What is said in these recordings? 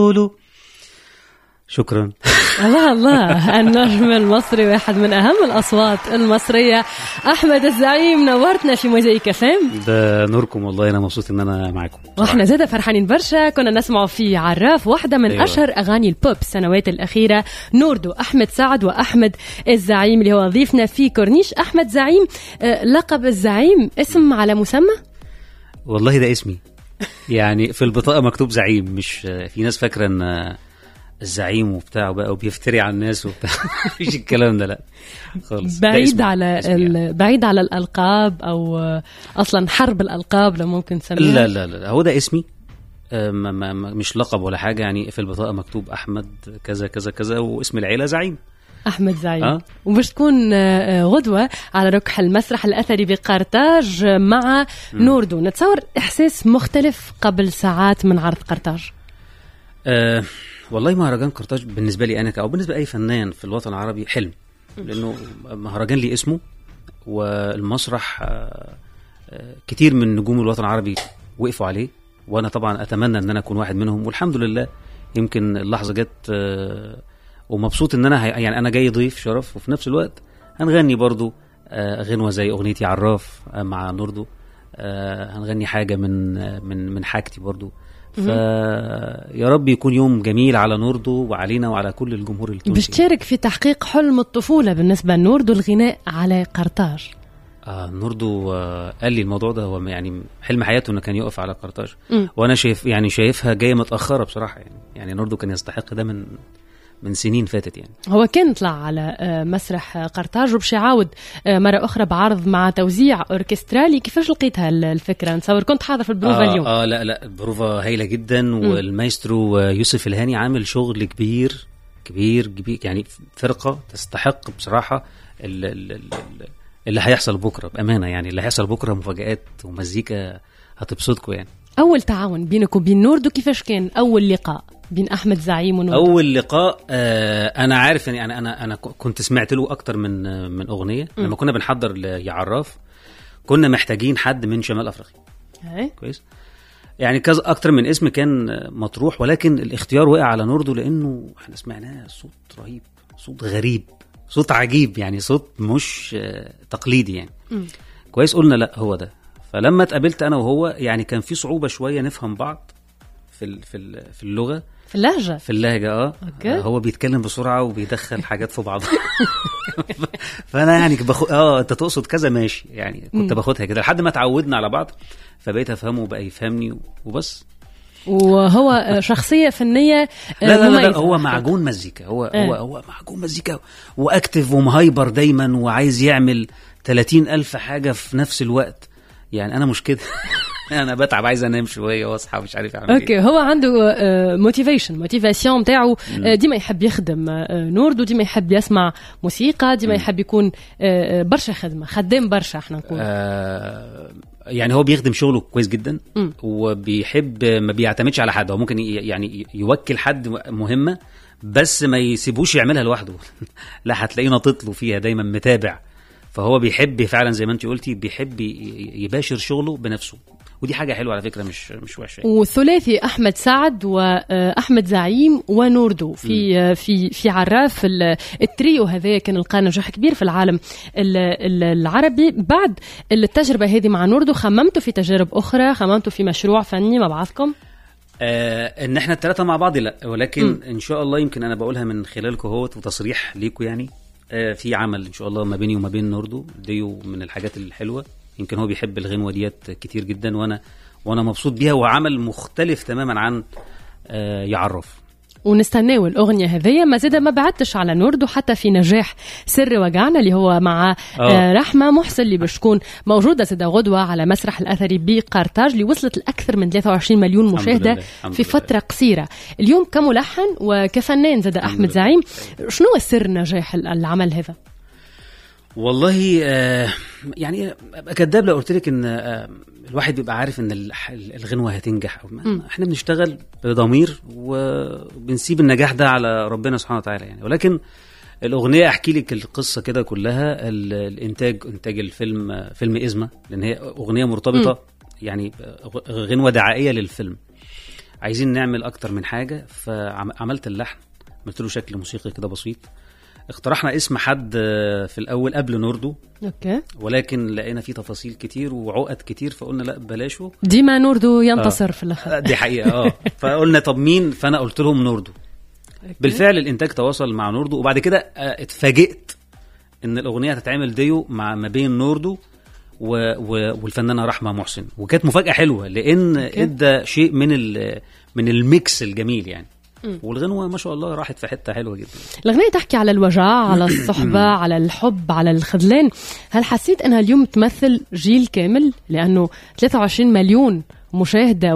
بيقولوا شكرا الله الله النجم المصري واحد من اهم الاصوات المصريه احمد الزعيم نورتنا في موزايك فام ده نوركم والله انا مبسوط ان انا معاكم واحنا زاده فرحانين برشا كنا نسمع في عراف واحده من أيوة. اشهر اغاني البوب السنوات الاخيره نوردو احمد سعد واحمد الزعيم اللي هو ضيفنا في كورنيش احمد زعيم آه، لقب الزعيم اسم على مسمى والله ده اسمي يعني في البطاقه مكتوب زعيم مش في ناس فاكره ان الزعيم وبتاع بقى وبيفتري على الناس وبتاع مفيش الكلام ده لا خالص بعيد على يعني. بعيد على الالقاب او اصلا حرب الالقاب لو ممكن نسميها لا لا لا هو ده اسمي ما ما مش لقب ولا حاجه يعني في البطاقه مكتوب احمد كذا كذا كذا واسم العيله زعيم احمد زعيم أه؟ وباش تكون آه، غدوه على ركح المسرح الاثري بقرطاج مع م. نوردو نتصور احساس مختلف قبل ساعات من عرض قرطاج أه والله مهرجان قرطاج بالنسبه لي انا او بالنسبه لاي فنان في الوطن العربي حلم لانه مهرجان لي اسمه والمسرح آه، آه، كتير من نجوم الوطن العربي وقفوا عليه وانا طبعا اتمنى ان انا اكون واحد منهم والحمد لله يمكن اللحظه جت آه، ومبسوط ان انا يعني انا جاي ضيف شرف وفي نفس الوقت هنغني برضو غنوه زي اغنيتي عراف مع نوردو هنغني حاجه من من من حاجتي برضو فيا رب يكون يوم جميل على نوردو وعلينا وعلى كل الجمهور التونسي بتشارك في تحقيق حلم الطفولة بالنسبة لنوردو الغناء على قرطاج آه نوردو آه قال لي الموضوع ده هو يعني حلم حياته انه كان يقف على قرطاج وانا شايف يعني شايفها جايه متاخره بصراحه يعني يعني نوردو كان يستحق ده من من سنين فاتت يعني هو كان طلع على آه، مسرح قرطاج وبش يعاود آه، مرة أخرى بعرض مع توزيع أوركسترالي كيفاش لقيتها الفكرة نتصور كنت حاضر في البروفا آه اليوم آه لا لا البروفا هايلة جدا والمايسترو يوسف الهاني عامل شغل كبير كبير كبير يعني فرقة تستحق بصراحة اللي, اللي هيحصل بكرة بأمانة يعني اللي هيحصل بكرة مفاجآت ومزيكا هتبسطكم يعني أول تعاون بينك وبين نوردو كيفاش كان أول لقاء؟ بين احمد زعيم ونور اول لقاء آه انا عارف يعني انا انا انا كنت سمعت له اكتر من آه، من اغنيه م. لما كنا بنحضر ليعراف كنا محتاجين حد من شمال افريقيا هي. كويس يعني كذا اكتر من اسم كان مطروح ولكن الاختيار وقع على نوردو لانه احنا سمعناه صوت رهيب صوت غريب صوت عجيب يعني صوت مش آه تقليدي يعني م. كويس قلنا لا هو ده فلما اتقابلت انا وهو يعني كان في صعوبه شويه نفهم بعض في في في اللغه في اللهجة في اللهجة اه أوكي. هو بيتكلم بسرعة وبيدخل حاجات في بعض فأنا يعني بخو... اه أنت تقصد كذا ماشي يعني كنت باخدها كده لحد ما اتعودنا على بعض فبقيت أفهمه وبقى يفهمني وبس وهو شخصية فنية لا لا, لا, لا هو معجون مزيكا هو اه. هو هو معجون مزيكا واكتف ومهايبر دايما وعايز يعمل 30 ألف حاجة في نفس الوقت يعني أنا مش كده انا بتعب عايز انام شويه واصحى مش عارف اعمل اوكي هو عنده موتيفيشن موتيفاسيون نتاعو ديما يحب يخدم آه، نوردو ديما يحب يسمع موسيقى ديما يحب يكون آه، آه، برشا خدمه خدام برشا احنا نقول آه يعني هو بيخدم شغله كويس جدا م. وبيحب ما بيعتمدش على حد هو ممكن يعني يوكل حد مهمه بس ما يسيبوش يعملها لوحده لا هتلاقيه ناطط له فيها دايما متابع فهو بيحب فعلا زي ما انت قلتي بيحب يباشر شغله بنفسه ودي حاجه حلوه على فكره مش مش وحشه والثلاثي احمد سعد واحمد زعيم ونوردو في في في عراف التريو هذا كان لقى نجاح كبير في العالم العربي بعد التجربه هذه مع نوردو خممتوا في تجارب اخرى خممتوا في مشروع فني مع بعضكم آه ان احنا الثلاثه مع بعض لا ولكن م. ان شاء الله يمكن انا بقولها من خلالكم اهوت وتصريح ليكم يعني آه في عمل ان شاء الله ما بيني وما بين نوردو ديو من الحاجات الحلوه يمكن هو بيحب الغنوه ديت كتير جدا وانا وانا مبسوط بيها وعمل مختلف تماما عن آه يعرف ونستناو الأغنية هذيا ما زاد ما بعدتش على نوردو حتى في نجاح سر وجعنا اللي هو مع آه. آه رحمة محسن اللي باش تكون موجودة زاد غدوة على مسرح الأثري بقرطاج اللي وصلت لأكثر من 23 مليون مشاهدة في فترة قصيرة اليوم كملحن وكفنان زاد أحمد زعيم شنو سر نجاح العمل هذا؟ والله آه يعني كذاب لو قلت لك ان آه الواحد بيبقى عارف ان الغنوه هتنجح احنا بنشتغل بضمير وبنسيب النجاح ده على ربنا سبحانه وتعالى يعني ولكن الاغنيه احكي لك القصه كده كلها الانتاج انتاج الفيلم فيلم ازمه لان هي اغنيه مرتبطه م. يعني غنوه دعائيه للفيلم عايزين نعمل اكتر من حاجه فعملت اللحن عملت له شكل موسيقي كده بسيط اقترحنا اسم حد آه، في الاول قبل نوردو اوكي ولكن لقينا فيه تفاصيل كتير وعقد كتير فقلنا لا بلاشه ديما نوردو ينتصر آه. في الاخر دي حقيقه اه فقلنا طب مين فانا قلت لهم نوردو بالفعل الانتاج تواصل مع نوردو وبعد كده آه، اتفاجئت ان الاغنيه هتتعمل ديو مع ما بين نوردو و... و... والفنانه رحمه محسن وكانت مفاجاه حلوه لان أوكي. ادى شيء من ال... من الميكس الجميل يعني والغنوه ما شاء الله راحت في حته حلوه جدا الأغنية تحكي على الوجع على الصحبة على الحب على الخذلان هل حسيت أنها اليوم تمثل جيل كامل لأنه 23 مليون مشاهدة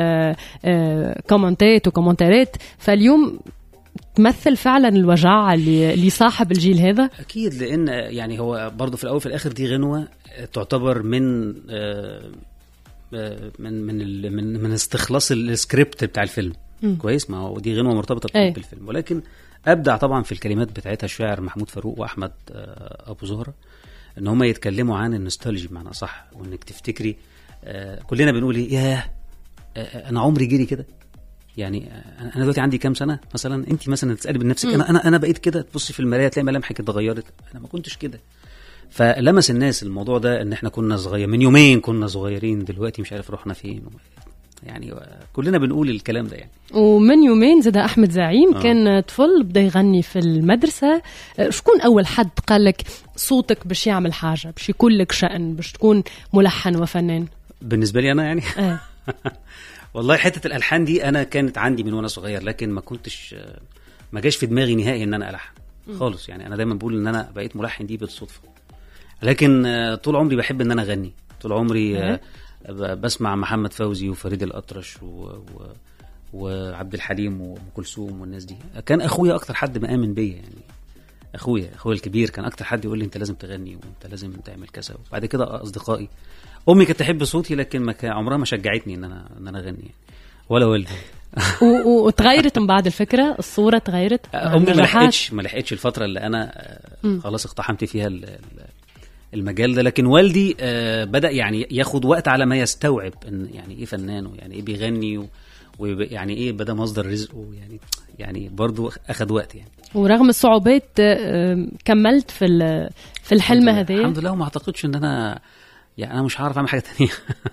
وكومنتات وكومنتارات فاليوم تمثل فعلا الوجع اللي اللي صاحب الجيل هذا اكيد لان يعني هو برضه في الاول في الاخر دي غنوه تعتبر من آه، آه، من من ال- من من استخلاص السكريبت بتاع الفيلم مم. كويس ما هو دي غنوه مرتبطه أي. بالفيلم ولكن ابدع طبعا في الكلمات بتاعتها الشاعر محمود فاروق واحمد آه، ابو زهره ان هم يتكلموا عن النوستالجي بمعنى صح وانك تفتكري آه، كلنا بنقول ايه ياه آه، انا عمري جري كده يعني آه، انا دلوقتي عندي كام سنه مثلا انت مثلا تسالي بنفسك انا انا انا بقيت كده تبصي في المرايه تلاقي ملامحك اتغيرت انا ما كنتش كده فلمس الناس الموضوع ده ان احنا كنا صغير من يومين كنا صغيرين دلوقتي مش عارف رحنا فين يعني آه، كلنا بنقول الكلام ده يعني ومن يومين زاد أحمد زعيم آه. كان طفل بدا يغني في المدرسة آه، شكون أول حد قال لك صوتك باش يعمل حاجة باش يكون لك شأن باش تكون ملحن وفنان بالنسبه لي انا يعني آه. والله حته الالحان دي انا كانت عندي من وانا صغير لكن ما كنتش ما جاش في دماغي نهائي ان انا الحن خالص يعني انا دايما بقول ان انا بقيت ملحن دي بالصدفه لكن آه، طول عمري بحب ان انا اغني طول عمري آه، ب- بسمع محمد فوزي وفريد الاطرش و... و... وعبد الحليم وام كلثوم والناس دي كان اخويا اكتر حد مآمن بيا يعني اخويا اخويا الكبير كان اكتر حد يقول لي انت لازم تغني وانت لازم تعمل كذا وبعد كده اصدقائي امي كانت تحب صوتي لكن ما كان عمرها ما شجعتني ان انا ان انا اغني يعني. ولا والدي و- و- وتغيرت من بعد الفكرة الصورة تغيرت مع امي ما النجاحات؟ لحقتش ما لحقتش الفتره اللي انا آه، خلاص اقتحمت فيها ال- ال- المجال ده لكن والدي آه، بدا يعني ياخد وقت على ما يستوعب ان يعني ايه فنان ويعني ايه بيغني و- ويعني ايه بدا مصدر رزقه يعني يعني برضه اخد وقت يعني ورغم الصعوبات آه، كملت في ال- في الحلم الحمد لله- هذا الحمد لله وما اعتقدش ان انا يعني انا مش هعرف اعمل حاجه تانية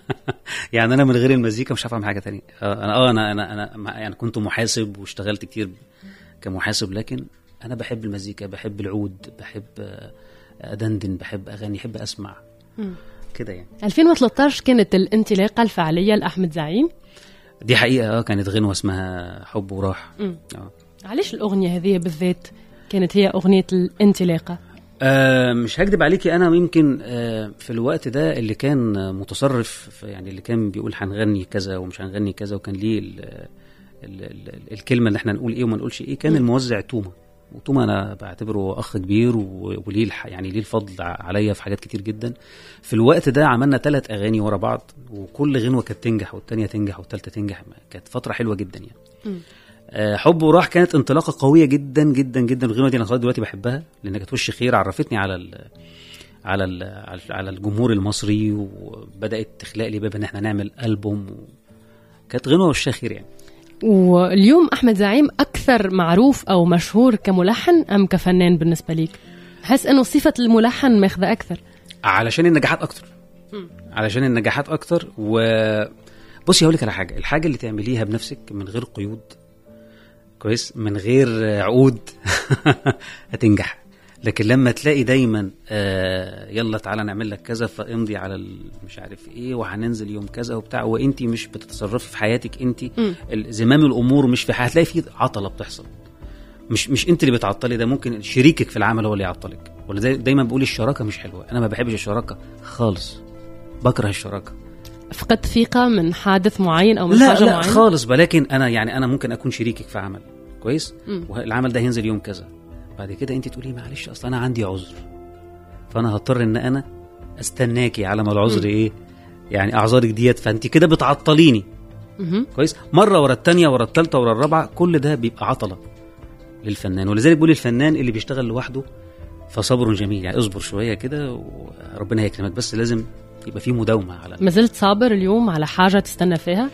يعني انا من غير المزيكا مش هعرف اعمل حاجه تانية آه، انا اه انا انا انا مع- يعني كنت محاسب واشتغلت كتير كمحاسب لكن انا بحب المزيكا بحب العود بحب آه، ادندن بحب اغني بحب اسمع كده يعني 2013 كانت الانطلاقة الفعلية لأحمد زعيم دي حقيقه اه كانت غنوه اسمها حب وراح مم. اه علاش الأغنية هذه بالذات كانت هي أغنية الانطلاقة آه مش هكدب عليكي انا يمكن آه في الوقت ده اللي كان آه، متصرف في- يعني اللي كان بيقول هنغني كذا ومش هنغني كذا وكان ليه ال ال ال الكلمه اللي احنا نقول ايه وما نقولش ايه كان الموزع توما وتوما انا بعتبره اخ كبير و- وليه الح- يعني ليه الفضل ع- عليا في حاجات كتير جدا في الوقت ده عملنا ثلاث اغاني ورا بعض وكل غنوه كانت تنجح والتانيه تنجح والتالته تنجح كانت فتره حلوه جدا يعني آه، حب وراح كانت انطلاقه قويه جدا جدا جدا الغنوه دي انا لغايه دلوقتي بحبها لان كانت وش خير عرفتني على ال على ال على الجمهور المصري وبدات تخلق لي باب ان احنا نعمل البوم و... كانت غنوه وش خير يعني واليوم أحمد زعيم أكثر معروف أو مشهور كملحن أم كفنان بالنسبة ليك حس أنه صفة الملحن ماخذة أكثر علشان النجاحات اكتر علشان النجاحات اكتر و بصي هقول لك على حاجه الحاجه اللي تعمليها بنفسك من غير قيود كويس من غير عقود هتنجح لكن لما تلاقي دايما آه يلا تعالى نعمل لك كذا فامضي على ال- مش عارف ايه وهننزل يوم كذا وبتاع وانت مش بتتصرفي في حياتك انت ال- زمام الامور مش في هتلاقي في عطله بتحصل مش مش انت اللي بتعطلي ده ممكن شريكك في العمل هو اللي يعطلك ولا داي- دايما بقول الشراكه مش حلوه انا ما بحبش الشراكه خالص بكره الشراكه فقدت ثقة من حادث معين أو من لا حاجة لا معينة خالص ولكن انا يعني انا ممكن اكون شريكك في عمل كويس والعمل ده هينزل يوم كذا بعد كده انت تقولي معلش اصل انا عندي عذر فانا هضطر ان انا استناكي على ما العذر ايه يعني اعذارك ديت فانت كده بتعطليني مهم. كويس مره ورا الثانيه ورا الثالثه ورا الرابعه كل ده بيبقى عطله للفنان ولذلك بقول الفنان اللي بيشتغل لوحده فصبر جميل يعني اصبر شويه كده وربنا هيكرمك بس لازم يبقى فيه مداومه على ما زلت صابر اليوم على حاجة تستنى فيها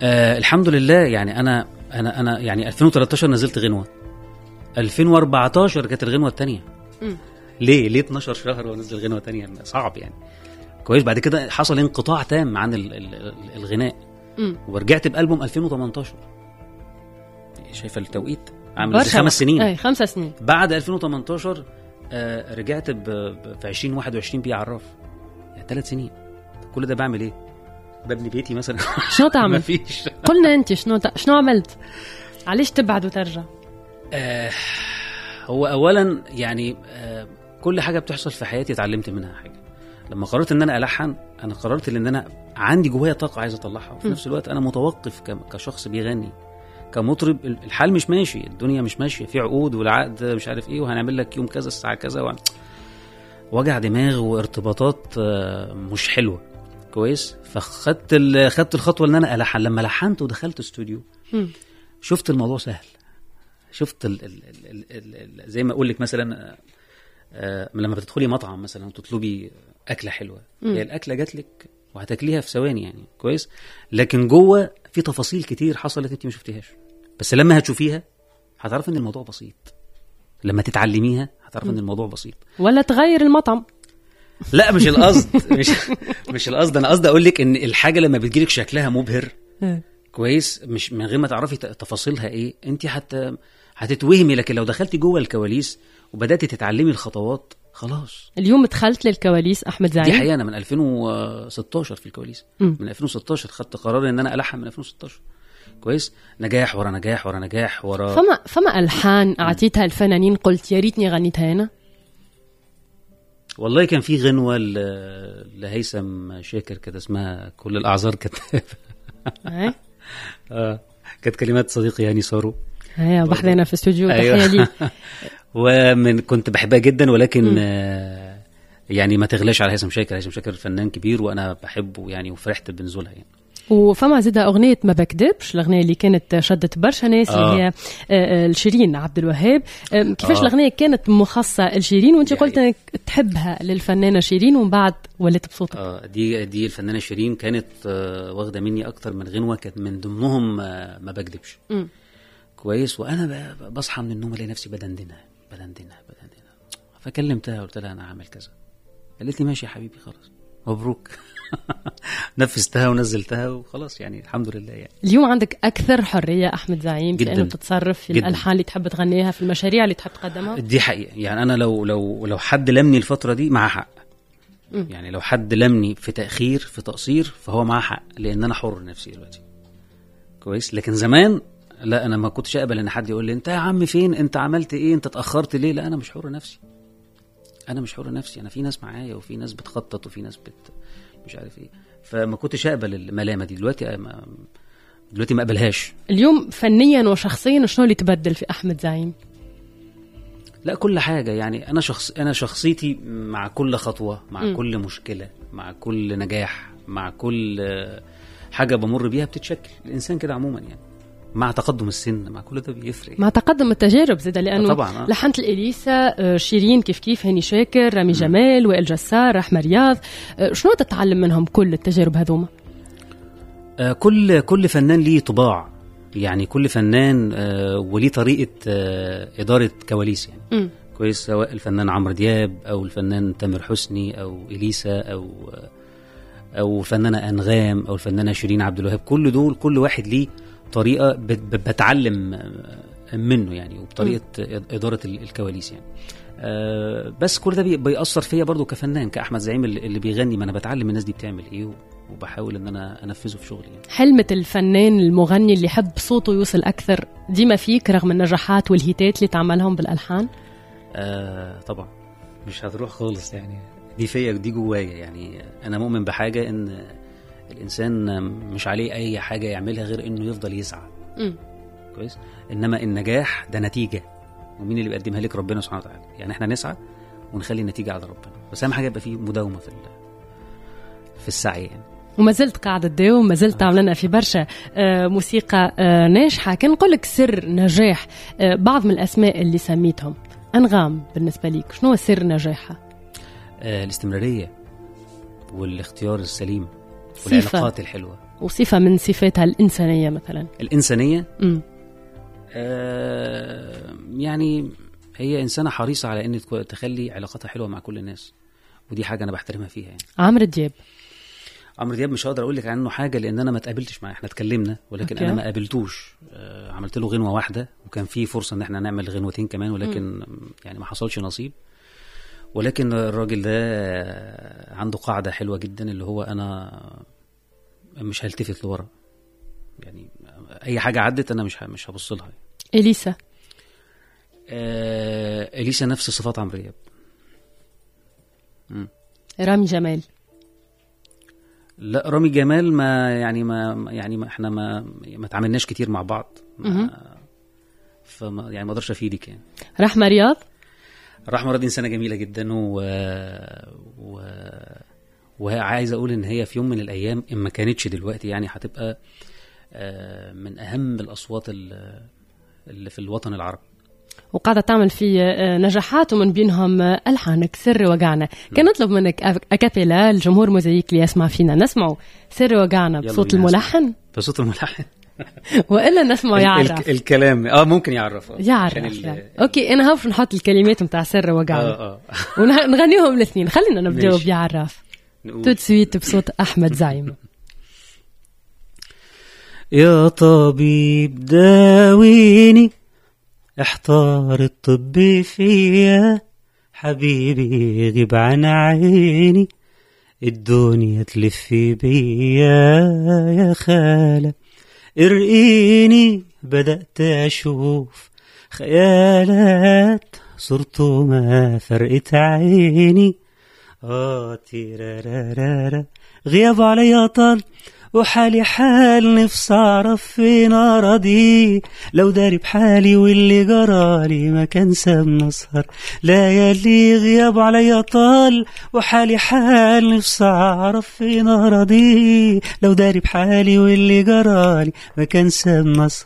آه الحمد لله يعني انا انا انا يعني 2013 نزلت غنوه 2014 كانت الغنوه الثانيه ليه ليه 12 شهر وانزل غنوه ثانيه صعب يعني كويس بعد كده حصل انقطاع تام عن ال ال الغناء مم. ورجعت بألبوم 2018 شايفه التوقيت عامل زي برشا خمس سنين اي خمس سنين بعد 2018 آه رجعت ب... ب... في 2021 بيه عراف يعني ثلاث سنين كل ده بعمل ايه؟ ببني بيتي مثلا شنو تعمل؟ مفيش قلنا انت شنو ت... شنو عملت؟ علاش تبعد وترجع؟ آه هو اولا يعني آه كل حاجه بتحصل في حياتي اتعلمت منها حاجه لما قررت ان انا الحن انا قررت ان انا عندي جوايا طاقه عايز اطلعها وفي م. نفس الوقت انا متوقف ك- كشخص بيغني كمطرب ال- الحال مش ماشي الدنيا مش ماشيه في عقود والعقد مش عارف ايه وهنعمل لك يوم كذا الساعه كذا وعن... وجع دماغ وارتباطات آه، مش حلوه كويس فخدت ال- خدت الخطوه ان انا الحن لما لحنت ودخلت استوديو مم. شفت الموضوع سهل شفت ال ال ال ال ال زي ما اقول لك مثلا آه، آه، لما بتدخلي مطعم مثلا وتطلبي اكله حلوه مم. هي الاكله جات لك وهتاكليها في ثواني يعني كويس لكن جوه في تفاصيل كتير حصلت انت ما شفتيهاش بس لما هتشوفيها هتعرفي ان الموضوع بسيط لما تتعلميها هتعرفي ان الموضوع بسيط ولا تغير المطعم لا مش القصد مش مش القصد انا قصدي اقول لك ان الحاجه لما بتجيلك شكلها مبهر كويس مش من غير ما تعرفي ت- تفاصيلها ايه انت حتى هتتوهمي لكن لو دخلتي جوه الكواليس وبداتي تتعلمي الخطوات خلاص اليوم دخلت للكواليس احمد دي زعيم حقيقه انا من 2016 في الكواليس مم. من 2016 خدت قرار ان انا الحن من 2016 كويس نجاح ورا نجاح ورا نجاح ورا فما فما الحان اعطيتها الفنانين قلت يا ريتني غنيتها انا والله كان في غنوه ل- لهيثم شاكر كده اسمها كل الاعذار كتاب هاي آه كانت كلمات صديقي هاني سارو هاي بحضينا في استوديو أيوة. تحيه لي ومن كنت بحبها جدا ولكن آه يعني ما تغلاش على هيثم شاكر هيثم شاكر فنان كبير وانا بحبه يعني وفرحت بنزولها يعني وفما زيدا أغنية ما بكدبش الأغنية اللي كانت شدت برشا ناس آه. اللي هي آه، آه، الشيرين عبد الوهاب آه، كيفاش آه. الأغنية كانت مخصصة لشيرين وأنت دي قلت حقيقة. إنك تحبها للفنانة شيرين ومن بعد وليت بصوتك اه دي دي الفنانه شيرين كانت آه واخده مني اكتر من غنوه كانت من ضمنهم آه ما بكدبش مم. كويس وانا ب- ب- بصحى من النوم الاقي نفسي بدندنها بدندنها بدندنها فكلمتها قلت لها انا هعمل كذا قالت لي ماشي يا حبيبي خلاص مبروك نفذتها ونزلتها وخلاص يعني الحمد لله يعني اليوم عندك أكثر حرية أحمد زعيم في جداً. أنه تتصرف في جداً. الألحان اللي تحب تغنيها في المشاريع اللي تحب تقدمها دي حقيقة يعني أنا لو لو لو حد لمني الفترة دي معاه حق مم. يعني لو حد لمني في تأخير في تقصير فهو معاه حق لأن أنا حر نفسي دلوقتي كويس لكن زمان لا أنا ما كنتش أقبل إن حد يقول لي أنت يا عم فين أنت عملت إيه أنت اتأخرت ليه لا أنا مش حر نفسي أنا مش حر نفسي أنا في ناس معايا وفي ناس بتخطط وفي ناس بت مش عارف إيه فما كنتش أقبل الملامة دي دلوقتي ما دلوقتي ما أقبلهاش اليوم فنيا وشخصيا شنو اللي تبدل في أحمد زعيم لا كل حاجة يعني أنا شخص أنا شخصيتي مع كل خطوة مع م. م. كل مشكلة مع كل نجاح مع كل آه، حاجة بمر بيها بتتشكل الإنسان كده عموما يعني مع تقدم السن مع كل ده بيفرق مع تقدم التجارب زيدا لانه آه طبعاً، آه. لحنت الاليسا آه، شيرين كيف كيف هاني شاكر رامي جمال وائل جسار رحمه رياض آه، شنو تتعلم منهم كل التجارب هذوما آه كل كل فنان ليه طباع يعني كل فنان آه وليه طريقة آه إدارة كواليس يعني مم. كويس سواء الفنان عمرو دياب او الفنان تامر حسني او اليسا او او الفنانه انغام او الفنانه شيرين عبد الوهاب كل دول كل واحد ليه طريقه بت- بت- بتعلم منه يعني وبطريقه اداره ال- الكواليس يعني آه، بس كل ده بي- بيأثر فيا برضو كفنان كأحمد زعيم اللي اللي بيغني ما أنا بتعلم الناس دي بتعمل إيه وبحاول إن أنا أنفذه في شغلي يعني. حلمة الفنان المغني اللي يحب صوته يوصل أكثر ديما فيك رغم النجاحات والهيتات اللي تعملهم بالألحان آه طبعا مش هتروح خالص يعني دي فيا دي جوايا يعني انا مؤمن بحاجه ان الانسان مش عليه اي حاجه يعملها غير انه يفضل يسعى مم. كويس انما النجاح ده نتيجه ومين اللي بيقدمها لك ربنا سبحانه وتعالى يعني احنا نسعى ونخلي النتيجه على ربنا بس اهم حاجه يبقى فيه مداومه في ال- في السعي يعني وما زلت قاعدة تداوم ما زلت تعمل لنا في برشا آه، موسيقى آه، ناجحة كان نقول لك سر نجاح آه، بعض من الأسماء اللي سميتهم أنغام بالنسبة ليك شنو سر نجاحها آه الاستمراريه والاختيار السليم صفة والعلاقات الحلوه وصفة من صفاتها الإنسانية مثلا الانسانيه امم آه يعني هي انسانه حريصه على ان تكو- تخلي علاقاتها حلوه مع كل الناس ودي حاجه انا بحترمها فيها يعني عمرو دياب عمرو دياب مش هقدر اقول لك عنه حاجه لان انا ما اتقابلتش معاه احنا اتكلمنا ولكن أوكي. انا ما قابلتوش آه عملت له غنوه واحده وكان في فرصه ان احنا نعمل غنوتين كمان ولكن يعني ما حصلش نصيب ولكن الراجل ده آه، عنده قاعده حلوه جدا اللي هو انا مش هلتفت لورا يعني اي حاجه عدت انا مش ه- مش هبص لها إليسا آه اليسا نفس صفات عمرو دياب رامي جمال لا رامي جمال ما يعني ما يعني ما احنا ما ما تعاملناش كتير مع بعض ما فما يعني ما اقدرش افيدك يعني رحمة رياض رحمه رد انسانه جميله جدا و و وعايز اقول ان هي في يوم من الايام ان ما كانتش دلوقتي يعني هتبقى آه، من اهم الاصوات ال- اللي في الوطن العربي وقاعدة تعمل في آه، نجاحات ومن بينهم آه، ألحانك سر وجعنا كان نطلب منك أك- أكابيلا الجمهور موزايك اللي يسمع فينا نسمعوا سر وجعنا يلا بصوت بينا الملحن بصوت الملحن وإلا نسمعه ال- يعرف ال- الكلام اه ممكن يعرف آه. يعرف عشان ال- يعني. اوكي انا هوف نحط الكلمات نتاع سر وجعنا اه اه ونغنيهم الاثنين خلينا نبداو ماشي. بيعرف نقول. توت سويت بصوت احمد زعيم يا طبيب داويني احتار الطب فيا حبيبي غيب عن عيني الدنيا تلف بيا يا خالة ارقيني بدأت أشوف خيالات صرته ما فرقت عيني آه تيرارارارا غياب عليا طال وحالي حال نفسي أعرف فين أراضي لو داري بحالي واللي جرالي ما كان ساب نسهر ليالي غياب عليا طال وحالي حال نفسي أعرف فين أراضي لو داري بحالي واللي جرالي ما كان ساب نسهر